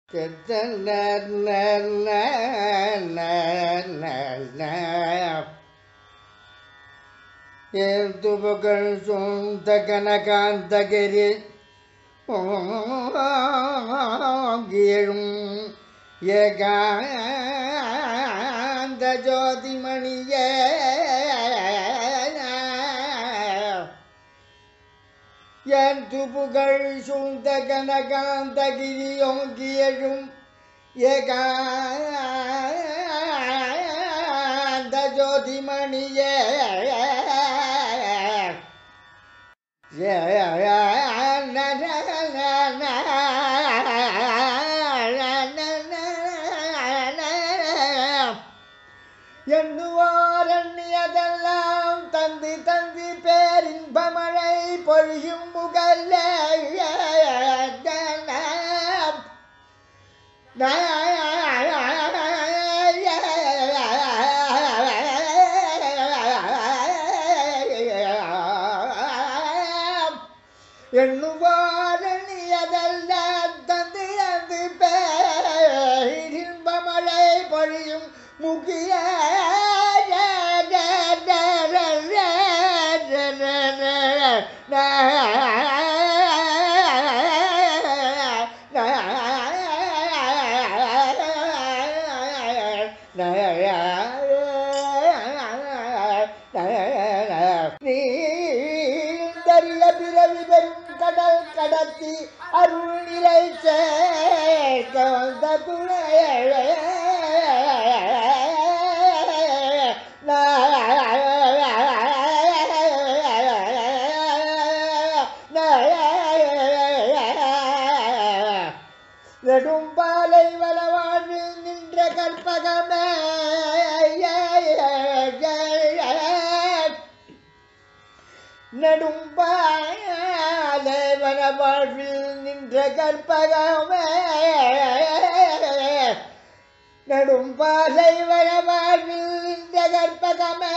ஏந்துபுகள் சொந்த கனகாந்தகிரி ஓங்கியழும் ஏகாந்த ஜோதிமணியே என் துபுகள் சூழ்ந்த கனகாந்தகிரி ஓங்கியழும் ஏகாந்த ஜோதிமணியே எண்ணுவார் எண்ணியதெல்லாம் தந்தி தந்தி பேரின்பமழை பொழியும் முகல்ல எண்ணுவாரணியதெல்லாம் தந்து அந்த பேரின்பமழை பொழியும் முகிய நீந்தறிய பிறவி பெரும் கடல் கடத்தி அருள் நிலை சேர்க்க வந்த துணையே நெடும்பாலை வளவாழ்வில் நின்ற கற்பகமே நெடும்பாலை வளவாழ்வில் நின்ற கற்பகமே நெடும்பாலை வளவாழ்வில் நின்ற கற்பகமே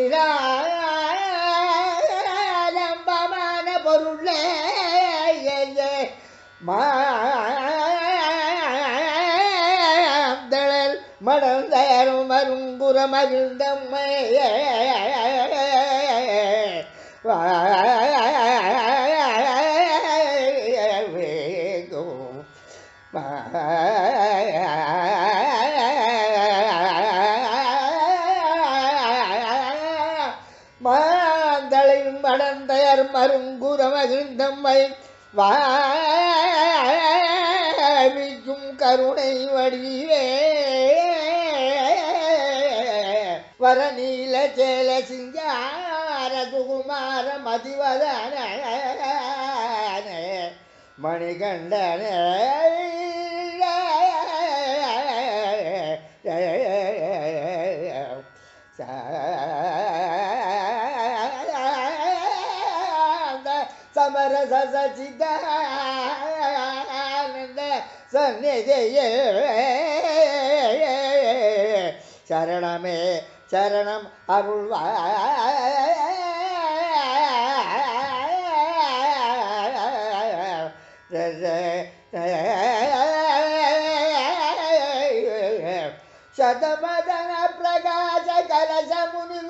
நிராலம்பமான பொருளே மாந்தளல் மடந்தரும் அருங்குற மகிழ்ந்தம்மையே வேகும் மாந்தளையும் மடந்தயர் மருங்குற மகிழ்ந்தம்மை வாவிக்கும் கருணை வடிவே வரநீல சேல சிங்கார சுகுமார மதிவதன மணிகண்டன சமரச சச்சிதானந்த சந்நிதியே சரணமே சரணம் அருள்வா శతమదన ప్రకాశ కలశ ముని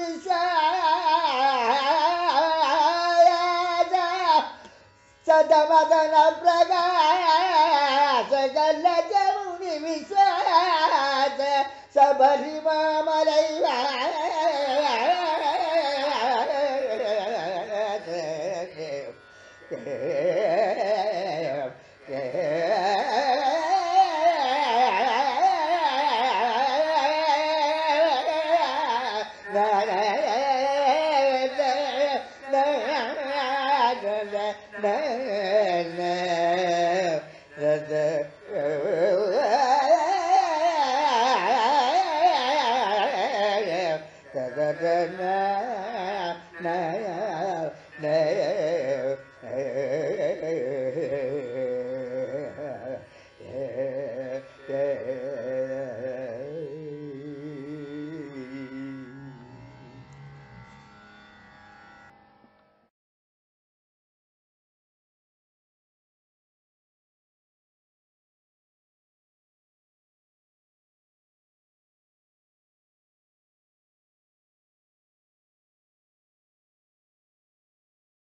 విశ్వాస శతమదన ప్రకాశ కలశ ముని విశ్వాస శబరిమామలై na